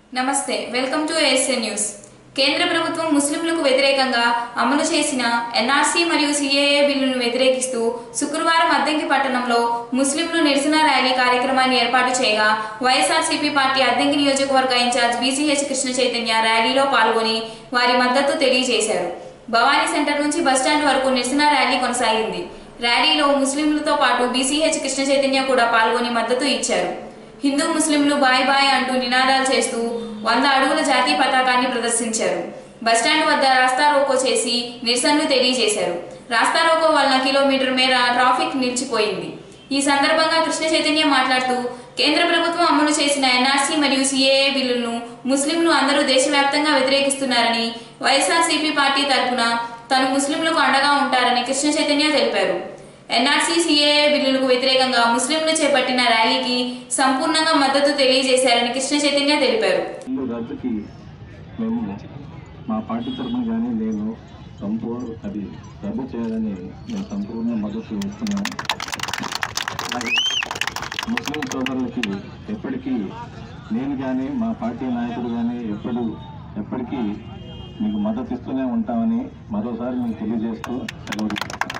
నమస్తే welcome to ASA news కేంద్ర ప్రభుత్వం ముస్లింలకు వ్యతిరేకంగా అమలు చేసిన ఎన్ఆర్సీ మరియు సిఏఏ బిల్లును వ్యతిరేకిస్తూ శుక్రవారం అద్దంకి పట్టణంలో ముస్లింలు నిరసన ర్యాలీ కార్యక్రమాన్ని ఏర్పాటు చేయగా వైఎస్ఆర్సీపీ పార్టీ అద్దంకి నియోజకవర్గ ఇన్ఛార్జ్ బీసీహెచ్ కృష్ణ చైతన్య ర్యాలీలో పాల్గొని వారి మద్దతు తెలియజేశారు భవానీ సెంటర్ నుంచి బస్టాండ్ వరకు నిరసన ర్యాలీ కొనసాగింది ర్యాలీలో ముస్లింలతో పాటు బీసీహెచ్ కృష్ణ చైతన్య కూడా పాల్గొని మద్దతు ఇచ్చారు హిందూ ముస్లింలు బాయ్ బాయ్ అంటూ నినాదాలు చేస్తూ వంద అడుగుల జాతీయ పతాకాన్ని ప్రదర్శించారు బస్టాండ్ వద్ద రాస్తా రోకో చేసి నిరసనలు తెలియజేశారు రాస్తా రోకో వలన కిలోమీటర్ మేర ట్రాఫిక్ నిలిచిపోయింది ఈ సందర్భంగా కృష్ణ చైతన్య మాట్లాడుతూ కేంద్ర ప్రభుత్వం అమలు చేసిన ఎన్ఆర్సీ మరియు సిఏఏ బిల్లులను ముస్లింలు అందరూ దేశవ్యాప్తంగా వ్యతిరేకిస్తున్నారని వైఎస్ఆర్సీపీ పార్టీ తరఫున తను ముస్లింలకు అండగా ఉంటారని కృష్ణ చైతన్య తెలిపారు ఎన్ఆర్సీ సిఏఏ బిల్లులకు వ్యతిరేకంగా ముస్లింలు చేపట్టిన ర్యాలీకి సంపూర్ణంగా మద్దతు తెలియజేశారని కృష్ణ చైతన్య తెలిపారు బిల్లు రద్దుకి మేము మా పార్టీ తరఫున కానీ నేను సంపూర్ణ అది రద్దు చేయాలని మేము సంపూర్ణ మద్దతు ఇస్తున్నాము అలాగే ముస్లిం సోదరులకి ఎప్పటికీ నేను కానీ మా పార్టీ నాయకుడు కానీ ఎప్పుడు ఎప్పటికీ మీకు మద్దతు ఇస్తూనే ఉంటామని మరోసారి మీకు తెలియజేస్తూ సెలవు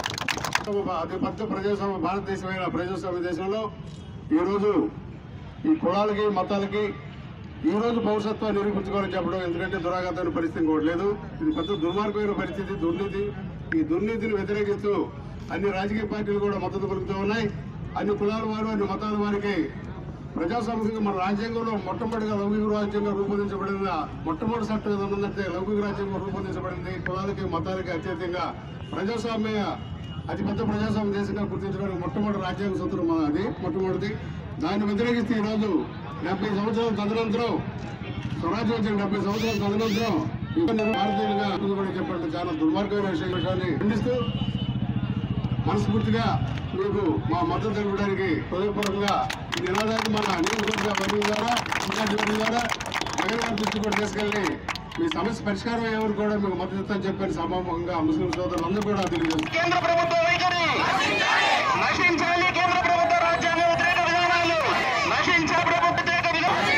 అతి పెద్ద ప్రజాస్వామ్య భారతదేశమైన ప్రజాస్వామ్య దేశంలో ఈరోజు ఈ కులాలకి మతాలకి ఈ రోజు పౌరసత్వాన్ని నిరూపించుకోవాలని చెప్పడం ఎందుకంటే దురాఘాతమైన పరిస్థితి ఇంకోటి లేదు ఇది పెద్ద దుర్మార్గమైన పరిస్థితి దుర్నీతి ఈ దుర్నీతిని వ్యతిరేకిస్తూ అన్ని రాజకీయ పార్టీలు కూడా మద్దతు పలుకుతూ ఉన్నాయి అన్ని కులాల వారు అన్ని మతాల వారికి ప్రజాస్వామ్యంగా మన రాజ్యాంగంలో మొట్టమొదటిగా లౌకిక రాజ్యాంగం రూపొందించబడిన మొట్టమొదటి చట్టం ఏదైనా ఉందంటే లౌకిక రాజ్యాంగం రూపొందించబడింది కులాలకి మతాలకి అత్యధికంగా ప్రజాస్వామ్య అతిపెద్ద ప్రజాస్వామ్య దేశంగా గుర్తించడానికి మొట్టమొదటి రాజ్యాంగ సూత్రం మన అది మొట్టమొదటిది దాన్ని వ్యతిరేకిస్తే ఈరోజు డెబ్బై సంవత్సరాల తదనంతరం స్వరాజ్యం వచ్చిన డెబ్బై సంవత్సరాల తదనంతరం ఇంకా నేను భారతీయులుగా కూడా చెప్పండి చాలా దుర్మార్గమైన విషయం విషయాన్ని ఖండిస్తూ మనస్ఫూర్తిగా మీకు మా మద్దతు తెలపడానికి హృదయపూర్వకంగా ఈ నినాదాన్ని మన నియోజకవర్గ వర్గం ద్వారా ఇన్ఛార్జ్ వర్గం ద్వారా జగన్ గారి దృష్టి కూడా తీసుకెళ్లి మీ సమస్య పరిష్కారం అయ్యేవారు కూడా మీకు మద్దతు ఇస్తామని చెప్పని సమాపంగా ముస్లిం సోదరులందరూ కూడా తెలియజేస్తారు కేంద్ర ప్రభుత్వ వైఖరి నశించాలి కేంద్ర ప్రభుత్వ రాజ్యాంగ వ్యతిరేక విధానాలు నశించాలి ప్రభుత్వ వ్యతిరేక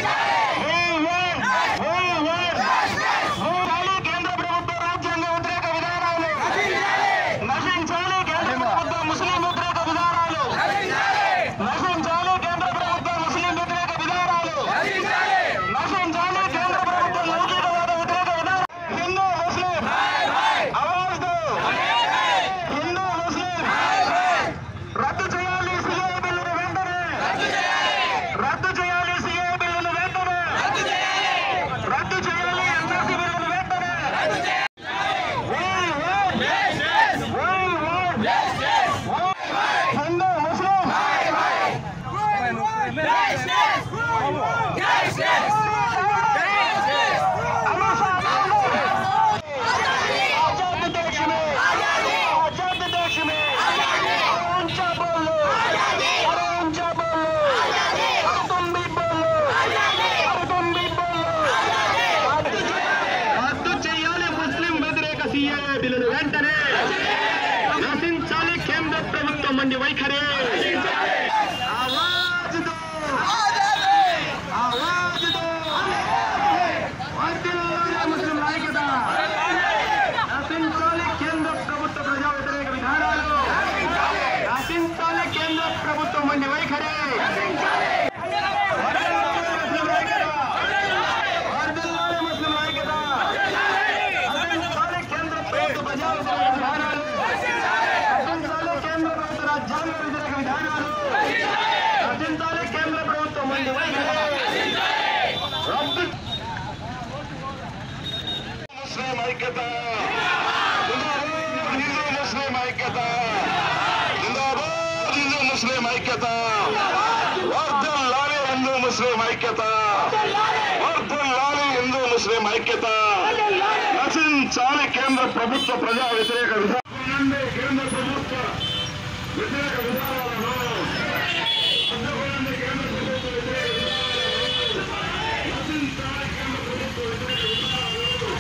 విధానాలు కేంద్ర ప్రభుత్వ రాజ్యాంగ వ్యతిరేక విధానాలు నశించాలి కేంద్ర ప్రభుత్వ ముస్లిం వ్యతిరేక విధానాలు నశించాలి కేంద్ర ప్రభుత్వ ముస్లిం వ్యతిరేక విధానాలు నశించాలి కేంద్ర ప్రభుత్వ లౌకికవాద వ్యతిరేక విధానాలు హిందూ ముస్లిం ఆవాజ్ దో హిందూ ముస్లిం రద్దు చేయాలి సిఏ బిల్లును వెంటనే రద్దు చేయాలి సిఏ బిల్లును వెంటనే రద్దు చేయాలి ఎన్ఆర్సీ బిల్లును వెంటనే We want- We want- Hindu ముస్లిం आजाद देश में आजाद देश में अरे ऊंचा बोलो अरे ऊंचा बोलो अरे तुम भी बोलो अरे तुम भी बोलो రద్దు చేయాలి ముస్లిం వ్యతిరేక సిఏఏ బిల్లును వెంటనే నశించాలి కేంద్ర ప్రభుత్వం మండి వైఖరి ఆవాజ్ దో ఆవాజ్ దో వర్ధిల్లాలి ముస్లిం ఐక్యత నశించాలి కేంద్ర ప్రభుత్వ ప్రజా వ్యతిరేక విధానాలు నశించాలి కేంద్ర ప్రభుత్వం మండి వైఖరి వర్ధిల్లాలి ముస్లిం ఐక్యత. వర్ధిల్లాలి ముస్లిం ఐక్యత. నశించాలి కేంద్ర ప్రభుత్వ ప్రజా వ్యతిరేక విధానాలు నశించాలి కేంద్ర ప్రభుత్వ రాజ్యాంగ వ్యతిరేక విధానాలు నశించాలి కేంద్ర ప్రభుత్వం మండి వైఖరి రద్దు ముస్లిం ఐక్యత హిందూ ముస్లిం ఐక్యత జిందాబాద్ హిందూ ముస్లిం ఐక్యత వర్ధల్లాలి హిందూ ముస్లిం ఐక్యత వర్ధల్లాలి హిందూ ముస్లిం ఐక్యత నశించాలి కేంద్ర ప్రభుత్వ ప్రజా వ్యతిరేక విధానం కేంద్ర ప్రభుత్వ వ్యతిరేక విధానాలను రద్దుకోండి కేంద్ర ప్రభుత్వ వ్యతిరేక విధానాలను. నశించాలి కేంద్ర ప్రభుత్వ వ్యతిరేక విధానాలను.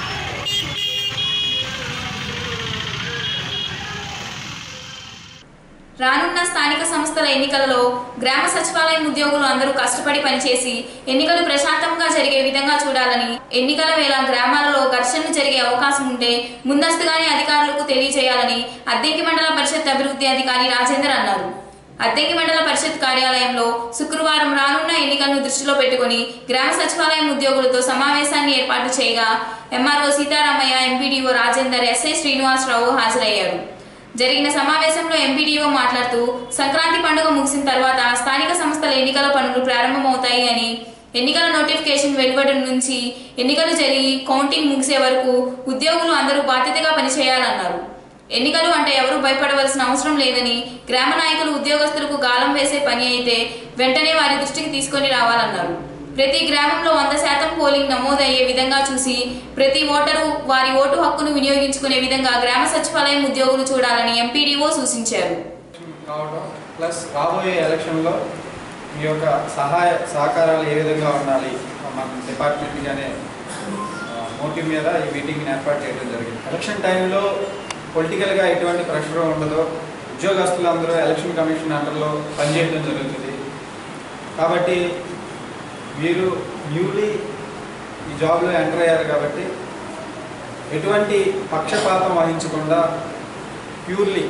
రానున్న స్థానిక సంస్థల ఎన్నికలలో గ్రామ సచివాలయం ఉద్యోగులు అందరూ కష్టపడి పనిచేసి ఎన్నికలు ప్రశాంతంగా జరిగే జరిగే విధంగా చూడాలని ఎన్నికల వేళ గ్రామాలలో ఘర్షణలు జరిగే అవకాశం ఉంటే ముందస్తుగానే అధికారులకు తెలియజేయాలని అద్దెకి మండల పరిషత్ అభివృద్ధి అధికారి రాజేందర్ అన్నారు అద్దెకి మండల పరిషత్ కార్యాలయంలో శుక్రవారం రానున్న ఎన్నికలను దృష్టిలో పెట్టుకుని గ్రామ సచివాలయం ఉద్యోగులతో సమావేశాన్ని ఏర్పాటు చేయగా MRO Sitaramaiah MPDO Rajender SI Srinivasa Rao హాజరయ్యారు జరిగిన సమావేశంలో ఎంపీడీఓ మాట్లాడుతూ సంక్రాంతి పండుగ ముగిసిన తర్వాత స్థానిక సంస్థల ఎన్నికల పనులు ప్రారంభమవుతాయి అని ఎన్నికల నోటిఫికేషన్ వెలువడడం నుంచి ఎన్నికలు జరిగి కౌంటింగ్ ముగిసే వరకు ఉద్యోగులు అందరూ బాధ్యతగా పనిచేయాలన్నారు ఎన్నికలు అంటే ఎవరూ భయపడవలసిన అవసరం లేదని గ్రామ నాయకులు ఉద్యోగస్తులకు గాలం వేసే పని అయితే వెంటనే వారి దృష్టికి తీసుకొని రావాలన్నారు ప్రతి గ్రామంలో వంద శాతం పోలింగ్ నమోదయ్యే విధంగా చూసి ప్రతి ఓటరు వారి ఓటు హక్కును వినియోగించుకునే విధంగా గ్రామ సచివాలయం ఉద్యోగులు చూడాలని ఎంపీడీఓ సూచించారు కావడం ప్లస్ రాబోయే ఎలక్షన్లో మీ యొక్క సహాయ సహకారాలు ఏ విధంగా ఉండాలి మన డిపార్ట్మెంట్ అనే మోటివ్ మీద ఈ మీటింగ్ని ఏర్పాటు చేయడం జరిగింది ఎలక్షన్ టైంలో పొలిటికల్గా ఎటువంటి ప్రెషర్ ఉండదు ఉద్యోగస్తులందరూ ఎలక్షన్ కమిషన్ అండర్లో పనిచేయడం జరుగుతుంది కాబట్టి మీరు న్యూలీ ఈ జాబ్లో ఎంటర్ అయ్యారు కాబట్టి ఎటువంటి పక్షపాతం వహించకుండా ప్యూర్లీ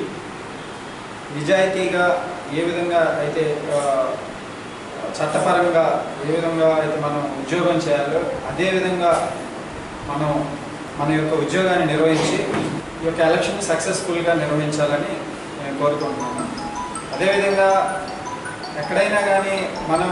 నిజాయితీగా ఏ విధంగా అయితే ఆ, చట్టపరంగా ఏ విధంగా అయితే మనం ఉద్యోగం చేయాలో అదే విధంగా మనం మన యొక్క ఉద్యోగాన్ని నిర్వహించి ఈ యొక్క ఎలక్షన్ సక్సెస్ఫుల్గా నిర్వహించాలని నేను కోరుకుంటున్నాను అదేవిధంగా ఎక్కడైనా కానీ మనం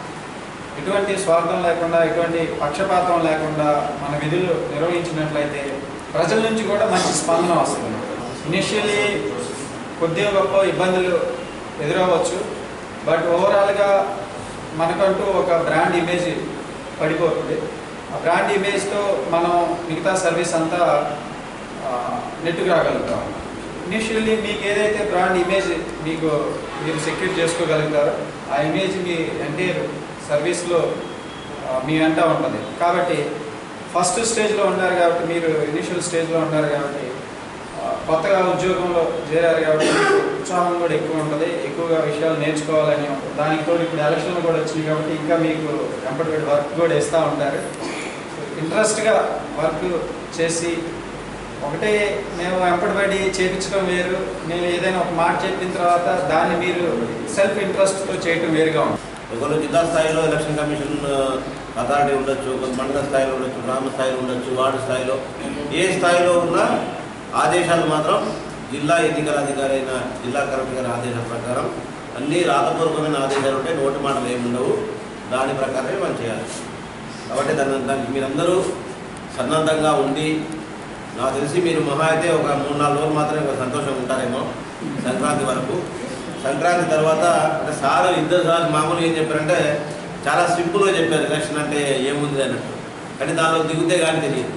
ఎటువంటి స్వార్థం లేకుండా ఎటువంటి పక్షపాతం లేకుండా మన విధులు నిర్వహించినట్లయితే ప్రజల నుంచి కూడా మంచి స్పందన వస్తుంది ఇనిషియల్లీ కొద్దిగా గొప్ప ఇబ్బందులు ఎదురవ్వచ్చు బట్ ఓవరాల్గా మనకంటూ ఒక బ్రాండ్ ఇమేజ్ పడిపోతుంది ఆ బ్రాండ్ ఇమేజ్తో మనం మిగతా సర్వీస్ అంతా ఆ, నెట్టుకు రాగలుగుతాం ఇనిషియల్లీ మీకు ఏదైతే బ్రాండ్ ఇమేజ్ మీకు మీరు సెక్యూర్ చేసుకోగలుగుతారో ఆ ఇమేజ్ మీ ఎంటైర్ సర్వీస్లో ఆ, మీ వెంట ఉంటుంది కాబట్టి ఫస్ట్ స్టేజ్లో ఉన్నారు కాబట్టి మీరు ఇనిషియల్ స్టేజ్లో ఉన్నారు కాబట్టి ఆ, కొత్తగా ఉద్యోగంలో చేరారు కాబట్టి మీకు ఉత్సాహం కూడా ఎక్కువ ఉంటుంది ఎక్కువగా విషయాలు నేర్చుకోవాలని ఉంటుంది దానికి తోడు ఇప్పుడు ఎలక్షన్లు కూడా వచ్చినాయి కాబట్టి ఇంకా మీకు కంపల్సరీ వర్క్ కూడా ఇస్తూ ఉంటారు ఇంట్రెస్ట్గా వర్క్ చేసి ఒకటే మేము వెంపడబడి చేపించడం వేరు మేము ఏదైనా ఒక మాట చెప్పిన తర్వాత దాన్ని మీరు సెల్ఫ్ ఇంట్రెస్ట్తో చేయటం వేరుగా ఉంటుంది ఒకరు జిల్లా స్థాయిలో ఎలక్షన్ కమిషన్ అథారిటీ ఉండొచ్చు కొంత మండల స్థాయిలో ఉండొచ్చు గ్రామ స్థాయిలో ఉండొచ్చు వార్డు స్థాయిలో ఏ స్థాయిలో ఉన్నా ఆదేశాలు మాత్రం జిల్లా ఎన్నికల అధికారి అయిన జిల్లా కలెక్టర్ గారి ఆదేశాల ప్రకారం అన్ని రాతపూర్వకమైన ఆదేశాలు ఉంటే నోటి మాటలు ఏమి ఉండవు దాని ప్రకారమే మనం చేయాలి కాబట్టి దాని దానికి మీరందరూ సన్నద్ధంగా ఉండి నాకు తెలిసి మీరు మహా అయితే ఒక మూడు నాలుగు రోజులు మాత్రమే ఒక సంతోషంగా ఉంటారేమో సంక్రాంతి వరకు సంక్రాంతి తర్వాత అంటే సార్ ఇద్దరు సార్ మామూలుగా ఏం చెప్పారంటే చాలా సింపుల్గా చెప్పారు ఎలక్షన్ అంటే ఏముంది అన్నట్టు కానీ దానిలో దిగుతే కానీ తెలియదు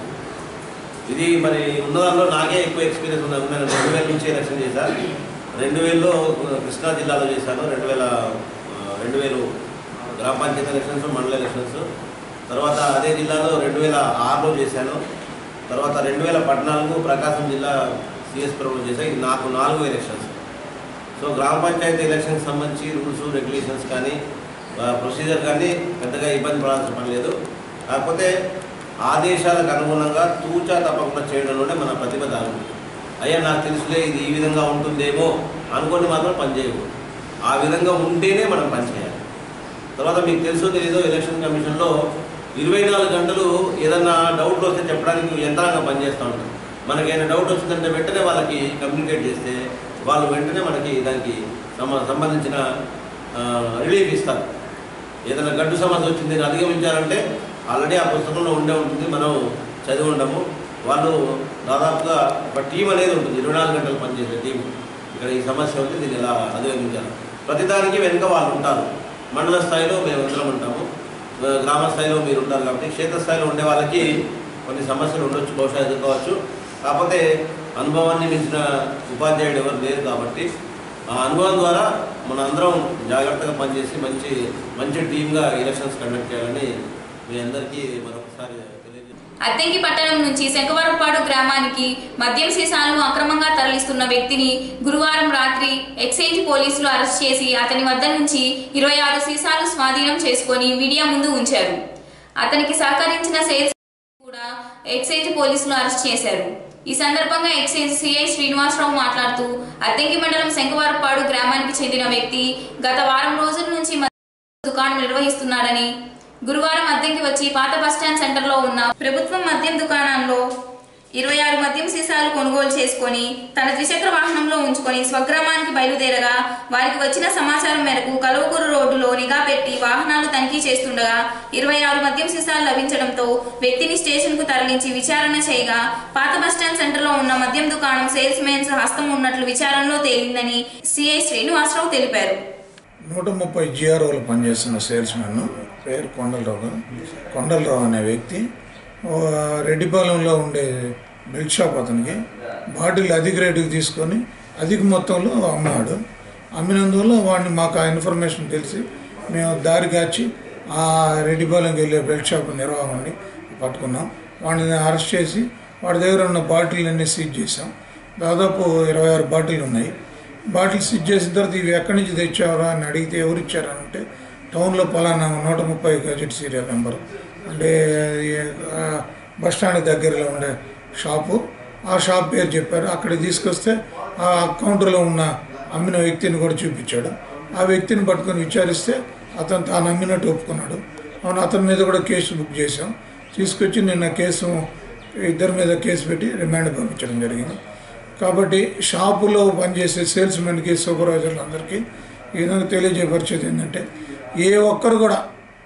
ఇది మరి ఉన్న దానిలో నాకే ఎక్కువ ఎక్స్పీరియన్స్ ఉన్నది నేను రెండు వేల నుంచి ఎలక్షన్ చేశాను రెండు వేలలో కృష్ణా జిల్లాలో చేశాను రెండు వేల ఆ, రెండు వేలు గ్రామ పంచాయతీ ఎలక్షన్స్ మండల ఎలక్షన్స్ తర్వాత అదే జిల్లాలో రెండు వేల ఆరులో చేశాను తర్వాత రెండు వేల పద్నాలుగు ప్రకాశం జిల్లా సిఎస్ పురంలో చేశాను ఇది నాకు నాలుగు ఎలక్షన్స్ సో గ్రామ పంచాయతీ ఎలక్షన్కి సంబంధించి రూల్స్ రెగ్యులేషన్స్ కానీ ప్రొసీజర్ కానీ పెద్దగా ఇబ్బంది పడాల్సిన పని లేదు కాకపోతే ఆదేశాలకు అనుగుణంగా తూచా తప్పకుండా చేయడంలోనే మన ప్రతిభ దాని ఉంది. అయ్యా నాకు తెలుసులే ఇది ఈ విధంగా ఉంటుందేమో అనుకొని మాత్రం పనిచేయకూడదు ఆ విధంగా ఉంటేనే మనం పనిచేయాలి తర్వాత మీకు తెలుసో తెలీదో ఎలక్షన్ కమిషన్లో ఇరవై నాలుగు గంటలు ఏదన్నా డౌట్లు వస్తే చెప్పడానికి యంత్రాంగం పనిచేస్తూ ఉంటుంది మనకి ఏదైనా డౌట్ వచ్చిందంటే వెంటనే వాళ్ళకి కమ్యూనికేట్ చేస్తే వాళ్ళు వెంటనే మనకి దానికి సంబ- సంబంధించిన రిలీఫ్ ఇస్తారు ఏదైనా గడ్డు సమస్య వచ్చింది దీన్ని అధిగమించాలంటే ఆల్రెడీ ఆ పుస్తకంలో ఉండే ఉంటుంది మనం చదివి ఉండము వాళ్ళు దాదాపుగా ఒక టీం అనేది ఉంటుంది ఇరవై నాలుగు గంటలు పనిచేసే టీం ఇక్కడ ఈ సమస్య ఉంది దీన్ని ఇలా అధిగమించాలి ప్రతిదానికి వెనుక వాళ్ళు ఉంటారు మండల స్థాయిలో మేము అందరం ఉంటాము ఆ, గ్రామ స్థాయిలో మీరు ఉంటారు కాబట్టి క్షేత్రస్థాయిలో ఉండే వాళ్ళకి కొన్ని సమస్యలు ఉండొచ్చు బహుశా ఎదుర్కోవచ్చు కాకపోతే అనుభవాన్ని మించిన ఉపాధ్యాయుడు ఎవరు లేరు కాబట్టి ఆ అనుభవం ద్వారా మన అందరం జాగ్రత్తగా పనిచేసి మంచి మంచి టీమ్గా ఎలక్షన్స్ కండక్ట్ చేయాలని మీ అందరికీ మరొకసారి తెలియజేస్తాను అద్దెంకి పట్టణం నుంచి శంకవరపాడు గ్రామానికి మద్యం సీసాలను అక్రమంగా తరలిస్తున్న వ్యక్తిని గురువారం రాత్రి ఎక్సైజ్ పోలీసులు అరెస్ట్ చేసి అతని వద్ద నుంచి ఇరవై ఆరు సీసాలు స్వాధీనం చేసుకొని మీడియా ముందు ఉంచారు అతనికి సహకరించిన సేల్స్ కూడా ఎక్సైజ్ పోలీసులు అరెస్ట్ చేశారు ఈ సందర్భంగా ఎక్సైజ్ సిఐ శ్రీనివాసరావు మాట్లాడుతూ అద్దెంకి మండలం శంకువారపాడు గ్రామానికి చెందిన వ్యక్తి గత వారం రోజుల నుంచి మద్యం దుకాణం నిర్వహిస్తున్నాడని గురువారం అద్దెంకి వచ్చి పాత బస్టాండ్ సెంటర్లో ఉన్న ప్రభుత్వం మద్యం దుకాణంలో ఇరవై ఆరు మద్యం సీసాలు కొనుగోలు చేసుకొని తన ద్విచక్ర వాహనంలో ఉంచుకొని స్వగ్రామానికి బయలుదేరగా వారికి వచ్చిన సమాచారం మేరకు కలువకూరు రోడ్డులో నిఘా పెట్టి వాహనాలు తనిఖీ చేస్తుండగా ఇరవై ఆరు మద్యం సీసాలు లభించడంతో వ్యక్తిని స్టేషన్ కు తరలించి విచారణ చేయగా పాత బస్టాండ్ సెంటర్ లో ఉన్న మద్యం దుకాణం సేల్స్ మెన్స్ హస్తం ఉన్నట్లు విచారణలో తేలిందని సిఐ శ్రీనివాసరావు తెలిపారు నూట ముప్పై జిఆర్ఓలు పనిచేస్తున్న సేల్స్మెన్ పేరు కొండలరావు గారు కొండలరావు అనే వ్యక్తి ఓ రెడ్డిపాలెంలో ఉండే బెల్ట్ షాప్ అతనికి బాటిల్ అధిక రేటుకి తీసుకొని అధిక మొత్తంలో అమ్మాడు అమ్మినందువల్ల వాడిని మాకు ఆ ఇన్ఫర్మేషన్ తెలిసి మేము దారి కాచి ఆ రెడ్డిపాలెంకి వెళ్ళే బెల్ట్ షాప్ నిర్వాహకుని పట్టుకున్నాం వాడిని అరెస్ట్ చేసి వాడి దగ్గర ఉన్న బాటిల్ అన్ని సీజ్ చేసాం దాదాపు ఇరవై ఆరు బాటిల్ ఉన్నాయి బాటిల్ సీజ్ చేసిన తర్వాత ఇవి ఎక్కడి నుంచి తెచ్చావరా అని అడిగితే ఎవరు ఇచ్చారని అంటే టౌన్లో పలానా నూట ముప్పై గజెట్ సీరియల్ నెంబర్ అంటే ఈ, ఆ, బస్ స్టాండ్ దగ్గరలో ఉండే షాపు ఆ షాప్ పేరు చెప్పారు అక్కడికి తీసుకొస్తే ఆ కౌంటర్లో ఉన్న అమ్మిన వ్యక్తిని కూడా చూపించాడు ఆ వ్యక్తిని పట్టుకొని విచారిస్తే అతను తాను అమ్మినట్టు ఒప్పుకున్నాడు అవును అతని మీద కూడా కేసు బుక్ చేశాం తీసుకొచ్చి నిన్న కేసు ఇద్దరి మీద కేసు పెట్టి రిమాండ్ పంపించడం జరిగింది కాబట్టి షాపులో పనిచేసే సేల్స్మెన్కి సూపర్వైజర్లు అందరికీ ఈ విధంగా తెలియజేపరిచేది ఏంటంటే ఏ ఒక్కరు కూడా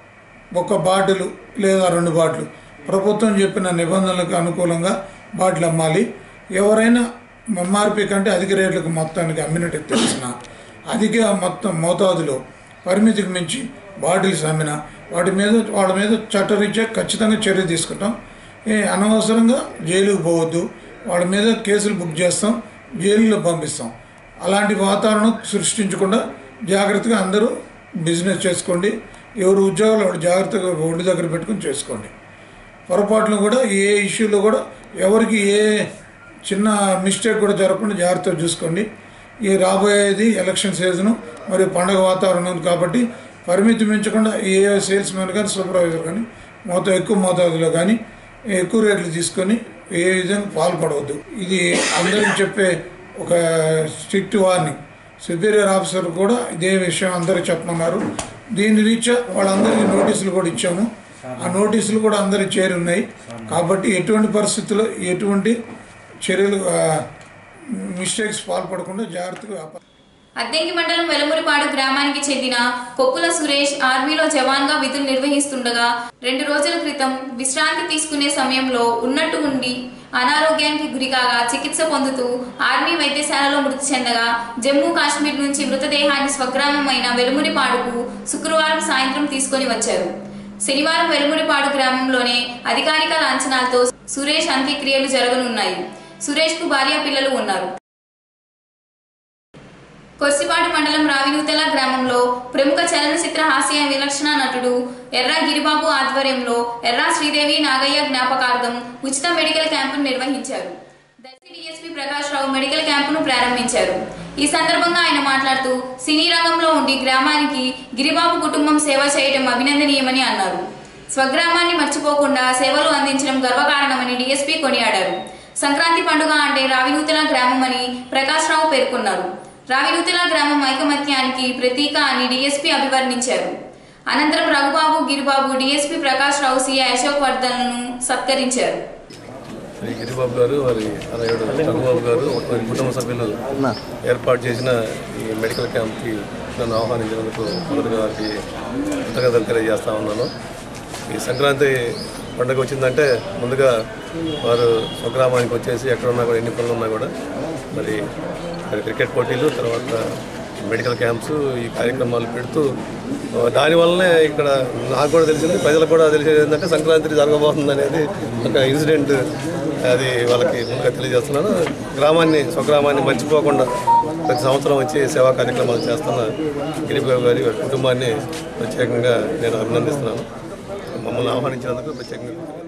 ఒక బాటిల్ లేదా రెండు బాటిల్ ప్రభుత్వం చెప్పిన నిబంధనలకు అనుకూలంగా బాటిల్ అమ్మాలి ఎవరైనా ఎంఆర్పి కంటే అధిక రేట్లకు మొత్తానికి అమ్మినట్టు తెలిసిన అధిక మొత్తం మోతాదులో పరిమితికి మించి బాటిల్స్ అమ్మిన వాటి మీద వాళ్ళ మీద చట్టరీత్యా ఖచ్చితంగా చర్య తీసుకుంటాం ఏ అనవసరంగా జైలుకు పోవద్దు వాళ్ళ మీద కేసులు బుక్ చేస్తాం జైలులో పంపిస్తాం అలాంటి వాతావరణం సృష్టించకుండా జాగ్రత్తగా అందరూ బిజినెస్ చేసుకోండి ఎవరు ఉద్యోగాలు వాడు జాగ్రత్తగా ఒంటి దగ్గర పెట్టుకుని చేసుకోండి పొరపాట్లు కూడా ఏ ఇష్యూలో కూడా ఎవరికి ఏ చిన్న మిస్టేక్ కూడా జరగకుండా జాగ్రత్తగా చూసుకోండి ఈ రాబోయేది ఎలక్షన్ సీజను మరియు పండగ వాతావరణం ఉంది కాబట్టి పరిమితి మించకుండా ఏ సేల్స్ మ్యాన్ కానీ సూపర్వైజర్ కానీ మొత్తం ఎక్కువ మోతాదులో కానీ ఎక్కువ రేట్లు తీసుకొని ఏ విధంగా పాల్పడవద్దు ఇది అందరికి చెప్పే ఒక స్ట్రిక్ట్ వార్నింగ్ సుపీరియర్ ఆఫీసర్ కూడా ఇదే విషయం అందరికి చెప్పమన్నారు దీని రీత్యా వాళ్ళందరికీ నోటీసులు కూడా ఇచ్చాము ఆ నోటీసులు కూడా అందరికి చేరి ఉన్నాయి కాబట్టి ఎటువంటి పరిస్థితుల్లో ఎటువంటి చర్యలు మిస్టేక్స్ పాల్పడకుండా జాగ్రత్తగా వ్యాపారం అద్దెంకి మండలం వెలమురిపాడు గ్రామానికి చెందిన కొప్పుల సురేష్ ఆర్మీలో జవాన్ గా విధులు నిర్వహిస్తుండగా రెండు రోజుల క్రితం విశ్రాంతి తీసుకునే సమయంలో ఉన్నట్టు ఉండి అనారోగ్యానికి గురికాగా చికిత్స పొందుతూ ఆర్మీ వైద్యశాలలో మృతి చెందగా జమ్మూ కాశ్మీర్ నుంచి మృతదేహాన్ని స్వగ్రామమైన వెలుమురిపాడుకు శుక్రవారం సాయంత్రం తీసుకొని వచ్చారు శనివారం వెలుమురిపాడు గ్రామంలోనే అధికారిక లాంఛనాలతో సురేష్ అంత్యక్రియలు జరగనున్నాయి సురేష్ కు భార్య పిల్లలు ఉన్నారు కొర్సిపాడు మండలం రావినూతల గ్రామంలో ప్రముఖ చలనచిత్ర హాస్య విలక్షణ నటుడు ఎర్రా గిరిబాబు ఆధ్వర్యంలో ఎర్రా శ్రీదేవి నాగయ్య జ్ఞాపకార్థం ఉచిత మెడికల్ క్యాంపును నిర్వహించారు దర్శి డిఎస్పీ ప్రకాష్ రావు మెడికల్ క్యాంపును ప్రారంభించారు ఈ సందర్భంగా ఆయన మాట్లాడుతూ సినీ రంగంలో ఉండి గ్రామానికి గిరిబాబు కుటుంబం సేవ చేయడం అభినందనీయమని అన్నారు స్వగ్రామాన్ని మర్చిపోకుండా సేవలు అందించడం గర్వకారణమని డీఎస్పీ కొనియాడారు సంక్రాంతి పండుగ అంటే రావినూతల గ్రామం అని ప్రకాష్ రావు పేర్కొన్నారు రావినూతల గ్రామం ఐకమత్యానికి ప్రతీక అని డీఎస్పీ అభివర్ణించారు అనంతరం రఘుబాబు గిరిబాబు డీఎస్పీ ప్రకాష్ రావు సీఐ అశోక్ వర్ధన్లను సత్కరించారు శ్రీ గిరిబాబు గారు వారి అన్నయ్యుడు రఘుబాబు గారు వారి కుటుంబ సభ్యులు ఏర్పాటు చేసిన ఈ మెడికల్ క్యాంప్కి నన్ను ఆహ్వానించినందుకు మొదటగా వారికి కృతజ్ఞతలు తెలియజేస్తా ఉన్నాను ఈ సంక్రాంతి పండుగ వచ్చిందంటే ముందుగా వారు స్వగ్రామానికి వచ్చేసి ఎక్కడున్నా కూడా ఎన్ని పనులు ఉన్నా కూడా మరి మరి క్రికెట్ పోటీలు తర్వాత మెడికల్ క్యాంప్స్ ఈ కార్యక్రమాలు పెడుతూ ఆ, దానివల్లనే ఇక్కడ నాకు కూడా తెలిసింది ప్రజలకు కూడా తెలిసేది ఏంటంటే సంక్రాంతి జరగబోతుంది అనేది ఒక ఇన్సిడెంట్ అది వాళ్ళకి ముందుగా తెలియజేస్తున్నాను గ్రామాన్ని స్వగ్రామాన్ని మర్చిపోకుండా ప్రతి సంవత్సరం వచ్చి సేవా కార్యక్రమాలు చేస్తున్న గిరిబాబు గారి వారి కుటుంబాన్ని ప్రత్యేకంగా నేను అభినందిస్తున్నాను మమ్మల్ని ఆహ్వానించినందుకు ప్రత్యేకంగా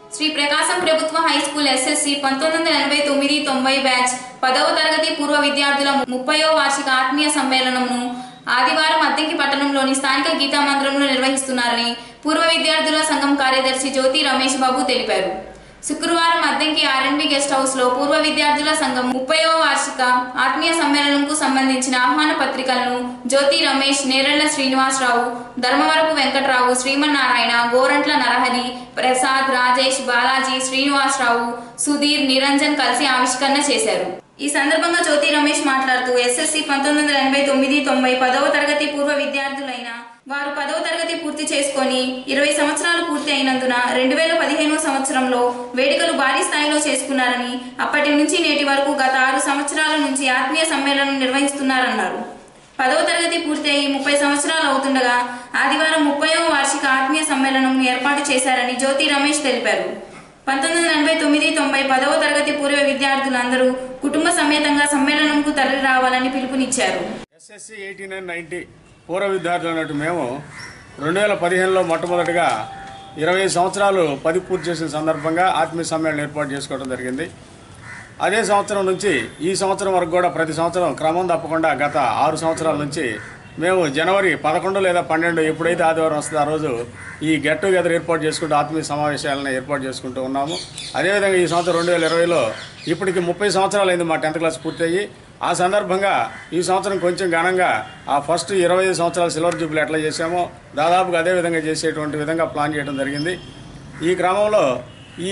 శ్రీ ప్రకాశం ప్రభుత్వ హై స్కూల్ ఎస్ఎస్సి పంతొమ్మిది వందల ఎనభై తొమ్మిది తొంభై బ్యాచ్ పదవ తరగతి పూర్వ విద్యార్థుల ముప్పయో వార్షిక ఆత్మీయ సమ్మేళనంను ఆదివారం అద్దెంకి పట్టణంలోని స్థానిక గీతా మందిరంలో నిర్వహిస్తున్నారని పూర్వ విద్యార్థుల సంఘం కార్యదర్శి జ్యోతి రమేష్ బాబు తెలిపారు శుక్రవారం అద్దెంకి ఆర్ఎన్బి గెస్ట్ హౌస్ లో పూర్వ విద్యార్థుల సంఘం ముప్పైవ వార్షిక ఆత్మీయ సమ్మేళనంకు సంబంధించిన ఆహ్వాన పత్రికలను జ్యోతి రమేష్ నేరెళ్ల శ్రీనివాసరావు ధర్మవరపు వెంకట్రావు శ్రీమన్నారాయణ గోరంట్ల నరహరి ప్రసాద్ రాజేష్ బాలాజీ శ్రీనివాసరావు సుధీర్ నిరంజన్ కలిసి ఆవిష్కరణ చేశారు ఈ సందర్భంగా జ్యోతి రమేష్ మాట్లాడుతూ ఎస్ఎస్సి పంతొమ్మిది వందల ఎనభై తొమ్మిది తొంభై పదవ తరగతి పూర్వ విద్యార్థులైన వారు పదవ తరగతి పూర్తి చేసుకొని ఇరవై సంవత్సరాలు పూర్తి అయినందున రెండు వేల పదిహేను సంవత్సరంలో వేడుకలు భారీ స్థాయిలో చేసుకున్నారని అప్పటి నుంచి నేటి వరకు గత ఆరు సంవత్సరాల నుంచి ఆత్మీయ సమ్మేళనం నిర్వహిస్తున్నారన్నారు పదవ తరగతి పూర్తి అయి ముప్పై సంవత్సరాలు అవుతుండగా ఆదివారం ముప్పైవ వార్షిక ఆత్మీయ సమ్మేళనం ఏర్పాటు చేశారని జ్యోతి రమేష్ తెలిపారు పంతొమ్మిది వందల ఎనభై తొమ్మిది తొంభై పదవ తరగతి పూర్వ విద్యార్థులందరూ కుటుంబ సమేతంగా సమ్మేళనంకు తరలి రావాలని పిలుపునిచ్చారు ఎస్ఎస్సి ఎయిటీ నైన్ నైంటీ పూర్వ విద్యార్థులు అన్నట్టు మేము రెండు వేల పదిహేనులో మొట్టమొదటిగా ఇరవై సంవత్సరాలు పది పూర్తి చేసిన సందర్భంగా ఆత్మీయ సమ్మేళనం ఏర్పాటు చేసుకోవడం జరిగింది అదే సంవత్సరం నుంచి ఈ సంవత్సరం వరకు కూడా ప్రతి సంవత్సరం క్రమం తప్పకుండా గత ఆరు సంవత్సరాల నుంచి మేము జనవరి పదకొండు లేదా పన్నెండు ఎప్పుడైతే ఆదివారం వస్తుందో ఆ రోజు ఈ గెట్ టుగెదర్ ఏర్పాటు చేసుకుంటూ ఆత్మీయ సమావేశాలను ఏర్పాటు చేసుకుంటూ ఉన్నాము అదేవిధంగా ఈ సంవత్సరం రెండు వేల ఇరవైలో ఇప్పటికి ముప్పై సంవత్సరాలు అయింది మా టెన్త్ క్లాస్ పూర్తయ్యి ఆ సందర్భంగా ఈ సంవత్సరం కొంచెం ఘనంగా ఆ ఫస్ట్ ఇరవై ఐదు సంవత్సరాల సిల్వర్ జూబ్లీ ఎట్లా చేసామో దాదాపుగా అదే విధంగా చేసేటువంటి విధంగా ప్లాన్ చేయడం జరిగింది ఈ క్రమంలో ఈ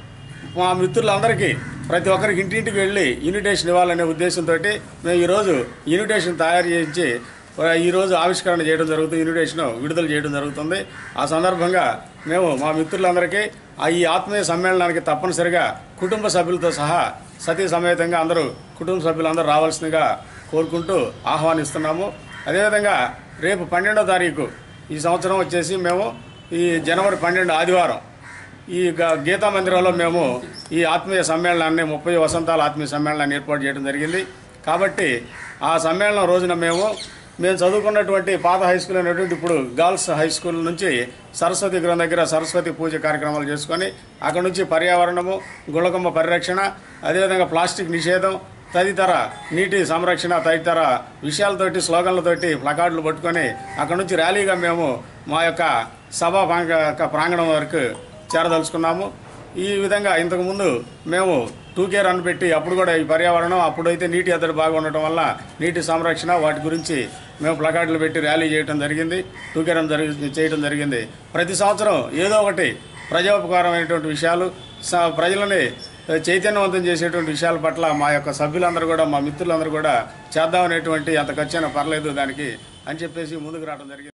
మా మిత్రులందరికీ ప్రతి ఒక్కరికి ఇంటింటికి వెళ్ళి ఇన్విటేషన్ ఇవ్వాలనే ఉద్దేశంతో మేము ఈరోజు ఇన్విటేషన్ తయారు చేయించి ఆ, ఈరోజు ఆవిష్కరణ చేయడం జరుగుతుంది ఇన్విటేషన్ విడుదల చేయడం జరుగుతుంది ఆ సందర్భంగా మేము మా మిత్రులందరికీ ఆ ఈ ఆత్మీయ సమ్మేళనానికి తప్పనిసరిగా కుటుంబ సభ్యులతో సహా సతీ సమేతంగా అందరూ కుటుంబ సభ్యులందరూ రావాల్సిందిగా కోరుకుంటూ ఆహ్వానిస్తున్నాము అదేవిధంగా రేపు పన్నెండో తారీఖు ఈ సంవత్సరం వచ్చేసి మేము ఈ జనవరి పన్నెండు ఆదివారం ఈ గ- గీతా మందిరంలో మేము ఈ ఆత్మీయ సమ్మేళనాన్ని ముప్పై వసంతాల ఆత్మీయ సమ్మేళనాన్ని ఏర్పాటు చేయడం జరిగింది కాబట్టి ఆ సమ్మేళనం రోజున మేము మేము చదువుకున్నటువంటి పాత హై స్కూల్ అయినటువంటి ఇప్పుడు గర్ల్స్ హై స్కూల్ నుంచి సరస్వతి గృహం దగ్గర సరస్వతి పూజ కార్యక్రమాలు చేసుకొని అక్కడ నుంచి పర్యావరణము గుళకమ్మ పరిరక్షణ అదేవిధంగా ప్లాస్టిక్ నిషేధం తదితర నీటి సంరక్షణ తదితర విషయాలతోటి స్లోగన్లతోటి ప్లకార్డులు పట్టుకొని అక్కడ నుంచి ర్యాలీగా మేము మా యొక్క సభా ప్రాంగ- ప్రాంగణం వరకు చేరదలుచుకున్నాము ఈ విధంగా ఇంతకుముందు మేము టూకే రన్ పెట్టి అప్పుడు కూడా ఈ పర్యావరణం అప్పుడైతే నీటి ఎద్దడి బాగా ఉండటం వల్ల నీటి సంరక్షణ వాటి గురించి మేము ప్లకార్డులు పెట్టి ర్యాలీ చేయడం జరిగింది టూకే రన్ జరిగి చేయడం జరిగింది ప్రతి సంవత్సరం ఏదో ఒకటి ప్రజోపకారమైనటువంటి విషయాలు స- ప్రజలని చైతన్యవంతం చేసేటువంటి విషయాల పట్ల మా యొక్క సభ్యులందరూ కూడా మా మిత్రులందరూ కూడా చేద్దామనేటువంటి అంత ఖర్చైనా పర్లేదు దానికి అని చెప్పేసి ముందుకు రావడం జరిగింది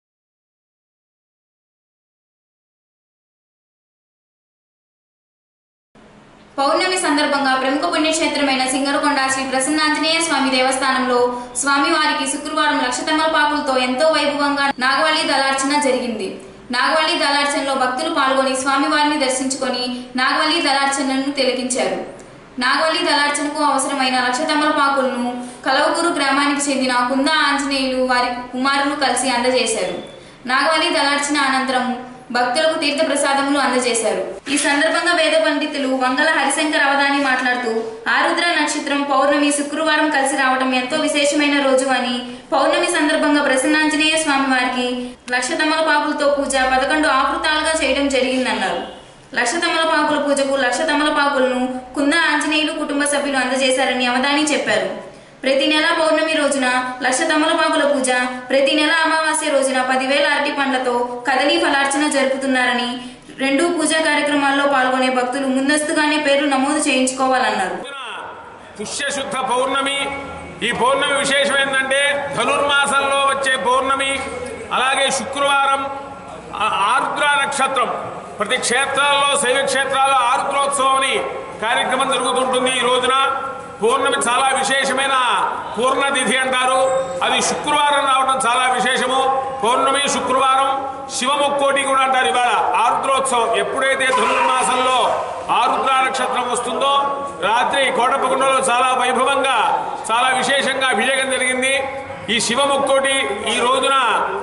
పౌర్ణమి సందర్భంగా ప్రముఖ పుణ్యక్షేత్రమైన సింగరకొండ శ్రీ ప్రసన్నాంజనేయ స్వామి దేవస్థానంలో స్వామివారికి శుక్రవారం లక్ష తమలపాకులతో ఎంతో వైభవంగా నాగవల్లి దళార్చన జరిగింది నాగవల్లి దళార్చనలో భక్తులు పాల్గొని స్వామివారిని దర్శించుకొని నాగవల్లి దళార్చనను తిలకించారు నాగవల్లి దళార్చనకు అవసరమైన లక్ష తమలపాకులను కలవకూరు గ్రామానికి చెందిన కుందా ఆంజనేయులు వారి కుమారులు కలిసి అందజేశారు నాగవల్లి దళార్చన అనంతరం భక్తులకు తీర్థ ప్రసాదములు అందజేశారు ఈ సందర్భంగా వేద పండితులు వంగల హరిశంకర్ అవధాని మాట్లాడుతూ ఆరుద్ర నక్షత్రం పౌర్ణమి శుక్రవారం కలిసి రావడం ఎంతో విశేషమైన రోజు అని పౌర్ణమి సందర్భంగా ప్రసన్నాంజనేయ స్వామి వారికి లక్ష తమలపాకులతో పూజ పదకొండు ఆవృతాలుగా చేయడం జరిగిందన్నారు లక్ష తమలపాకుల పూజకు లక్ష తమలపాకులను కుంద ఆంజనేయులు కుటుంబ సభ్యులు అందజేశారని అవధాని చెప్పారు ప్రతి నెల పౌర్ణమి రోజున లక్ష తమలపాకుల పూజ ప్రతి నెల అమావాస్య రోజున పదివేల అరటి పండ్లతో కదలీ ఫలార్చన జరుపుతున్నారని రెండు పూజా కార్యక్రమాల్లో పాల్గొనే భక్తులు ముందస్తుగానే పేర్లు నమోదు చేయించుకోవాలన్నారు పుష్యశుద్ధ పౌర్ణమి ఈ పౌర్ణమి విశేషం ఏంటంటే ధనుర్మాసంలో వచ్చే పౌర్ణమి అలాగే శుక్రవారం ఆ- ఆరుద్ర నక్షత్రం ప్రతి క్షేత్రాల్లో శైవ క్షేత్రాల్లో ఆరుద్రోత్సవం అని కార్యక్రమం జరుగుతుంటుంది ఈ రోజున పౌర్ణమి చాలా విశేషమైన పూర్ణతిథి అంటారు అది శుక్రవారం రావడం చాలా విశేషము పౌర్ణమి శుక్రవారం శివముక్కోటి కూడా అంటారు ఇవాళ ఆరుద్రోత్సవం ఎప్పుడైతే ధనుర్మాసంలో ఆరుద్ర నక్షత్రం వస్తుందో రాత్రి కోటపకుండలో చాలా వైభవంగా చాలా విశేషంగా అభిషేకం జరిగింది ఈ శివముక్కోటి ఈ రోజున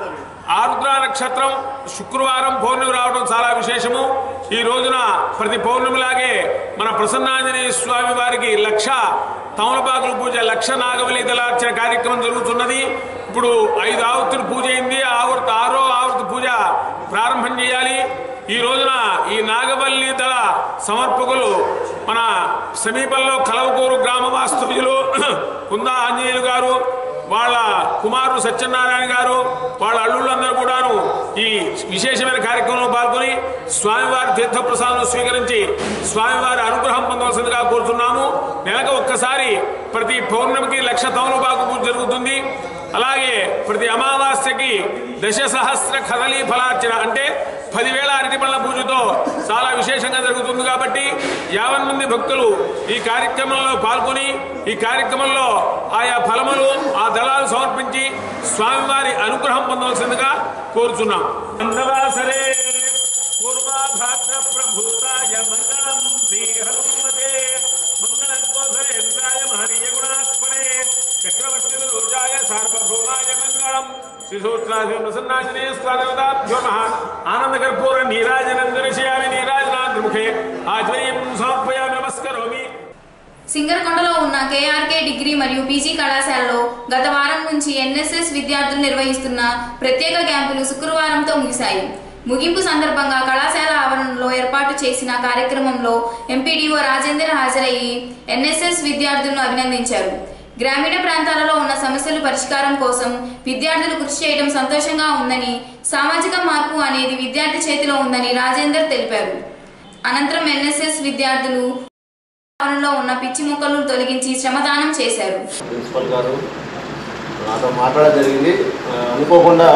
ఆరుద్ర నక్షత్రం శుక్రవారం పౌర్ణమి రావడం చాలా విశేషము ఈ రోజున ప్రతి పౌర్ణమిలాగే మన ప్రసన్నాంజనేయ స్వామి వారికి లక్ష తమలపాకుల పూజ లక్ష నాగవల్లి దళార్చన కార్యక్రమం జరుగుతున్నది ఇప్పుడు ఐదు ఆవృత్తులు పూజ అయింది ఆవృత్తి ఆరో ఆవృత్తి పూజ ప్రారంభం చేయాలి ఈ రోజున ఈ నాగవల్లి దళ సమర్పకులు మన సమీపంలో కలవకూరు గ్రామ వాస్తవ్యులు కుందా ఆంజనేయులు గారు వాళ్ళ కుమారుడు సత్యనారాయణ గారు వాళ్ళ అల్లుళ్ళందరూ కూడాను ఈ విశేషమైన కార్యక్రమంలో పాల్గొని స్వామివారి తీర్థప్రసాదం స్వీకరించి స్వామివారి అనుగ్రహం పొందవలసిందిగా కోరుతున్నాము నెలకు ఒక్కసారి ప్రతి పౌర్ణమికి లక్ష తమలపాకు పూజ జరుగుతుంది అలాగే ప్రతి అమావాస్యకి దశ సహస్ర కదలీ ఫలార్చన అంటే పదివేల అరటి పళ్ళ పూజతో చాలా విశేషంగా జరుగుతుంది కాబట్టి యావన్ మంది భక్తులు ఈ కార్యక్రమంలో పాల్గొని ఈ కార్యక్రమంలో ఆయా ఫలములు ఆ దళాలు సమర్పించి స్వామివారి అనుగ్రహం పొందవలసిందిగా కోరుచున్నాం అందవాసరే పూర్వాభాద్ర ప్రభూతాయ మంగళం శ్రీ హనుమతే మంగళం కోసరేంద్రాయ మహనీయ గుణాత్మనే చక్రవర్తి రోజాయ సార్వభౌమాయ మంగళం శ్రీసూత్రాది ప్రసన్నాంజనేయ స్వాగతాభ్యో మహా ఆనంద కర్పూర నీరాజనం దర్శయామి నీరాజనాద్ముఖే ఆజ్వయం సమర్పయామి నమస్కరోమి సింగరకొండలో ఉన్న కేఆర్కే డిగ్రీ మరియు పీజీ కళాశాలలో గత వారం నుంచి ఎన్ఎస్ఎస్ విద్యార్థులు నిర్వహిస్తున్న ప్రత్యేక క్యాంపులు శుక్రవారంతో ముగిశాయి ముగింపు సందర్భంగా కళాశాల ఆవరణలో ఏర్పాటు చేసిన కార్యక్రమంలో ఎంపీడీఓ రాజేందర్ హాజరయ్యి ఎన్ఎస్ఎస్ విద్యార్థులను అభినందించారు గ్రామీణ ప్రాంతాలలో ఉన్న సమస్యల పరిష్కారం కోసం విద్యార్థులు కృషి చేయడం సంతోషంగా ఉందని సామాజిక మార్పు అనేది విద్యార్థి చేతిలో ఉందని రాజేందర్ తెలిపారు అనంతరం ఎన్ఎస్ఎస్ విద్యార్థులు ఆవరణలో ఉన్న పిచ్చి మొక్కలు తొలగించి శ్రమదానం చేశారు ప్రిన్సిపల్ గారు నాతో మాట్లాడడం జరిగింది ఆ, అనుకోకుండా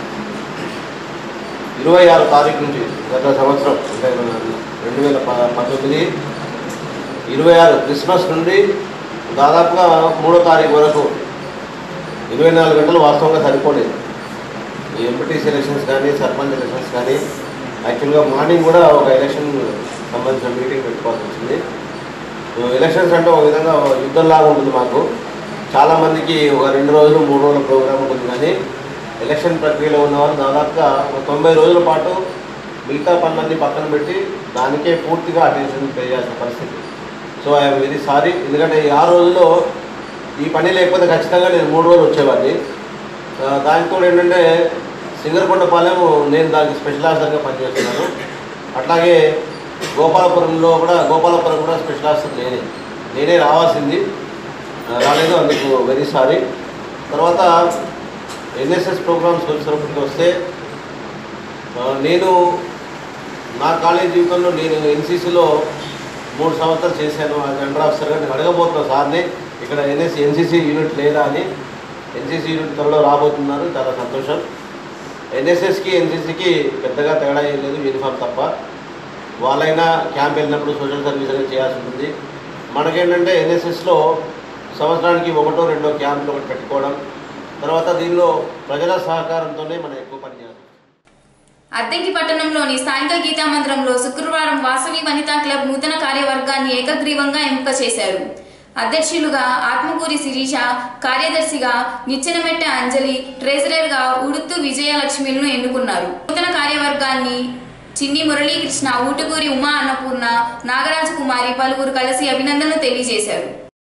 ఇరవై ఆరు తారీఖు నుంచి గత సంవత్సరం అంటే మన రెండు వేల ప- పంతొమ్మిది ఇరవై ఆరు క్రిస్మస్ నుండి దాదాపుగా మూడో తారీఖు వరకు ఇరవై నాలుగు గంటలు వాస్తవంగా సరిపోలేదు ఈ ఎంపీటీసీ ఎలక్షన్స్ కానీ సర్పంచ్ ఎలక్షన్స్ కానీ యాక్చువల్గా మార్నింగ్ కూడా ఒక ఎలక్షన్ సంబంధించిన మీటింగ్ పెట్టుకోవాల్సి వచ్చింది సో ఎలక్షన్స్ అంటే ఒక విధంగా యుద్ధంలాగా ఉంటుంది మాకు చాలామందికి ఒక రెండు రోజులు మూడు రోజుల ప్రోగ్రామ్ ఉంటుంది కానీ ఎలక్షన్ ప్రక్రియలో ఉన్న వాళ్ళు దాదాపుగా ఒక తొంభై రోజుల పాటు మిగతా పనులన్నీ పక్కన పెట్టి దానికే పూర్తిగా అటెన్షన్ పే చేయాల్సిన పరిస్థితి సో ఐఎమ్ వెరీ సారీ ఎందుకంటే ఈ ఆరు రోజుల్లో ఈ పని లేకపోతే ఖచ్చితంగా నేను మూడు రోజులు వచ్చేవాడిని ఆ, దానితో ఏంటంటే సింగరకొండపాలెం నేను దానికి స్పెషల్ ఆఫీసర్గా పనిచేస్తున్నాను అట్లాగే గోపాలపురంలో కూడా గోపాలపురం కూడా స్పెషల్ ఆఫీసర్ నేనే నేనే రావాల్సింది ఆ, రాలేదు అందుకు వెరీ సారీ తర్వాత ఎన్ఎస్ఎస్ ప్రోగ్రామ్స్ వచ్చేటప్పటికి వస్తే ఆ, నేను నా కాలేజ్ జీవితంలో నేను ఎన్సీసీలో మూడు సంవత్సరాలు చేశాను అది అండర్ ఆఫీసర్గా నేను అడగబోతున్నా సార్ని ఇక్కడ ఎన్ఎస్ ఎన్సీసీ యూనిట్ లేదా అని ఎన్సీసీ యూనిట్ త్వరలో రాబోతున్నారు చాలా సంతోషం ఎన్ఎస్ఎస్కి ఎన్సీసీకి పెద్దగా తేడా ఏం లేదు యూనిఫామ్ తప్ప వాళ్ళైనా క్యాంప్ వెళ్ళినప్పుడు సోషల్ సర్వీస్ అనేది చేయాల్సి ఉంటుంది మనకేంటంటే ఎన్ఎస్ఎస్లో సంవత్సరానికి ఒకటో రెండో క్యాంపులు ఒకటి పెట్టుకోవడం తర్వాత దీనిలో ప్రజల సహకారంతోనే మనం ఎక్కువ పని చేయాలి అద్దెంకి పట్టణంలోని స్థానిక గీతా మందిరంలో శుక్రవారం వాసవి వనితా క్లబ్ నూతన కార్యవర్గాన్ని ఏకగ్రీవంగా ఎంపిక చేశారు అధ్యక్షులుగా ఆత్మకూరి శిరీష కార్యదర్శిగా నిచ్చెనమెట్ట అంజలి ట్రెజరర్గా ఉడుత్తు విజయలక్ష్మిలను ఎన్నుకున్నారు నూతన కార్యవర్గాన్ని చిన్ని మురళీకృష్ణ ఊటుకూరి ఉమా అన్నపూర్ణ నాగరాజు కుమారి పలువురు కలిసి అభినందనలు తెలియజేశారు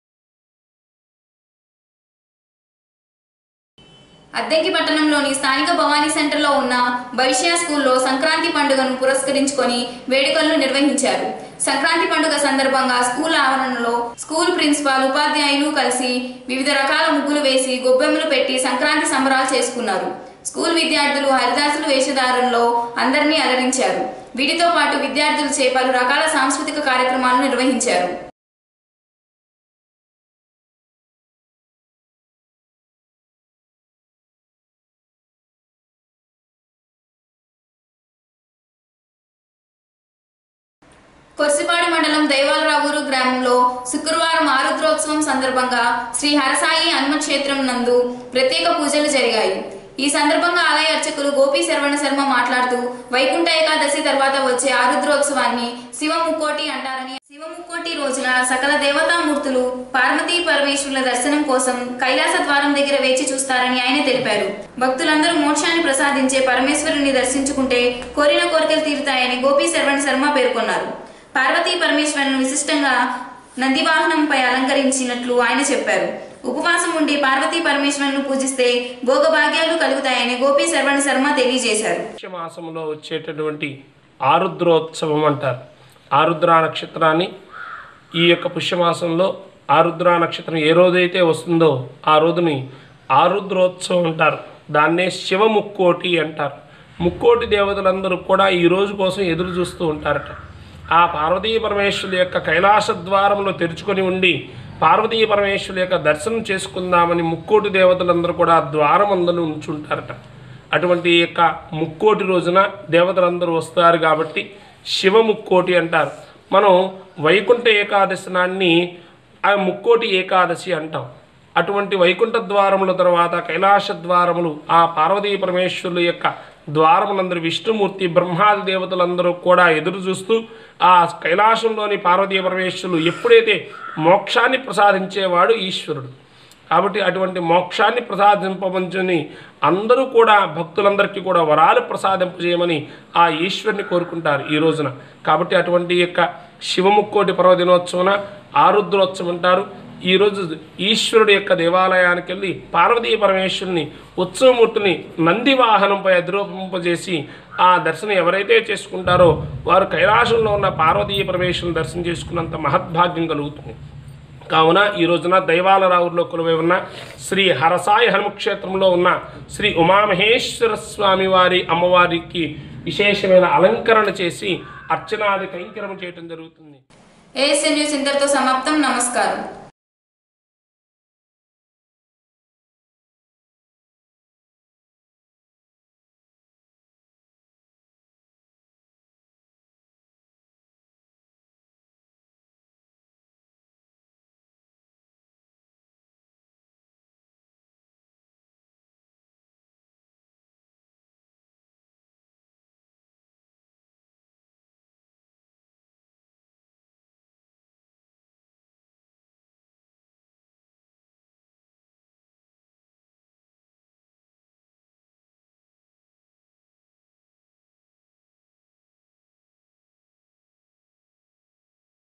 అద్దెంకి పట్టణంలోని స్థానిక భవానీ సెంటర్లో ఉన్న భవిష్య స్కూల్లో సంక్రాంతి పండుగను పురస్కరించుకొని వేడుకలను నిర్వహించారు సంక్రాంతి పండుగ సందర్భంగా స్కూల్ ఆవరణలో స్కూల్ ప్రిన్సిపాల్ ఉపాధ్యాయులు కలిసి వివిధ రకాల ముగ్గులు వేసి గొబ్బెమ్మలు పెట్టి సంక్రాంతి సంబరాలు చేసుకున్నారు స్కూల్ విద్యార్థులు హరిదాసులు వేషధారంలో అందరినీ అలరించారు వీటితో పాటు విద్యార్థులచే పలు రకాల సాంస్కృతిక కార్యక్రమాలు నిర్వహించారు కొర్సిపాడు మండలం దైవాలరావూరు గ్రామంలో శుక్రవారం ఆరుద్రోత్సవం సందర్భంగా శ్రీ హరసాయి హనుమ క్షేత్రం నందు ప్రత్యేక పూజలు జరిగాయి ఈ సందర్భంగా ఆలయ అర్చకులు గోపి శరవణ శర్మ మాట్లాడుతూ వైకుంఠ ఏకాదశి తర్వాత వచ్చే ఆరుద్రోత్సవాన్ని శివ ముక్కోటి అంటారని శివ ముక్కోటి రోజున సకల దేవతామూర్తులు పార్వతీ పరమేశ్వరుల దర్శనం కోసం కైలాస ద్వారం దగ్గర వేచి చూస్తారని ఆయన తెలిపారు భక్తులందరూ మోక్షాన్ని ప్రసాదించే పరమేశ్వరుని దర్శించుకుంటే కోరిన కోరికలు తీరుతాయని గోపి శరవణ శర్మ పేర్కొన్నారు పార్వతీ పరమేశ్వరుని విశిష్టంగా నందివాహనంపై అలంకరించినట్లు ఆయన చెప్పారు ఉపవాసం ఉండి పార్వతీ పరమేశ్వరుని పూజిస్తే భోగభాగ్యాలు కలుగుతాయని గోపి శరవణ శర్మ తెలియజేశారు మాసంలో వచ్చేటటువంటి ఆరుద్రోత్సవం అంటారు ఆరుద్ర నక్షత్రాన్ని ఈ యొక్క పుష్యమాసంలో ఆరుద్ర నక్షత్రం ఏ రోజైతే వస్తుందో ఆ రోజుని ఆరుద్రోత్సవం అంటారు దాన్నే శివ ముక్కోటి అంటారు ముక్కోటి దేవతలందరూ కూడా ఈ రోజు కోసం ఎదురు చూస్తూ ఉంటారట ఆ పార్వతీ పరమేశ్వరుల యొక్క కైలాస ద్వారంలో తెరుచుకొని ఉండి పార్వతీ పరమేశ్వరుల యొక్క దర్శనం చేసుకుందామని ముక్కోటి దేవతలందరూ కూడా ఆ ద్వారం అందరూ ఉంచుంటారట అటువంటి యొక్క ముక్కోటి రోజున దేవతలందరూ వస్తారు కాబట్టి శివ ముక్కోటి అంటారు మనం వైకుంఠ ఏకాదశి నాన్ని ఆ ముక్కోటి ఏకాదశి అంటాం అటువంటి వైకుంఠ ద్వారముల తర్వాత కైలాస ద్వారములు ఆ పార్వతీ పరమేశ్వరుల యొక్క ద్వారములందరూ విష్ణుమూర్తి బ్రహ్మాది దేవతలందరూ కూడా ఎదురు చూస్తూ ఆ కైలాసంలోని పార్వతీ పరమేశ్వరులు ఎప్పుడైతే మోక్షాన్ని ప్రసాదించేవాడు ఈశ్వరుడు కాబట్టి అటువంటి మోక్షాన్ని ప్రసాదింపవచ్చని అందరూ కూడా భక్తులందరికీ కూడా వరాలు ప్రసాదింపజేయమని ఆ ఈశ్వరుని కోరుకుంటారు ఈ రోజున కాబట్టి అటువంటి యొక్క శివముక్కోటి పర్వదినోత్సవన ఆరుద్రోత్సవం అంటారు ఈరోజు ఈశ్వరుడు యొక్క దేవాలయానికి వెళ్ళి పార్వతీ పరమేశ్వరుని ఉత్సవమూర్తిని నంది వాహనంపై అధిరోపింపజేసి ఆ దర్శనం ఎవరైతే చేసుకుంటారో వారు కైలాసంలో ఉన్న పార్వతీ పరమేశ్వరుని దర్శనం చేసుకున్నంత మహద్భాగ్యం కలుగుతుంది కావున ఈ రోజున దైవాలరావులో కొలువై ఉన్న శ్రీ హరసాయి హనుమక్షేత్రంలో ఉన్న శ్రీ ఉమామహేశ్వర స్వామి వారి అమ్మవారికి విశేషమైన అలంకరణ చేసి అర్చనాది కైంకర్యం చేయటం జరుగుతుంది ఏఎస్ఎన్ న్యూస్ ఇంతటితో సమాప్తం నమస్కారం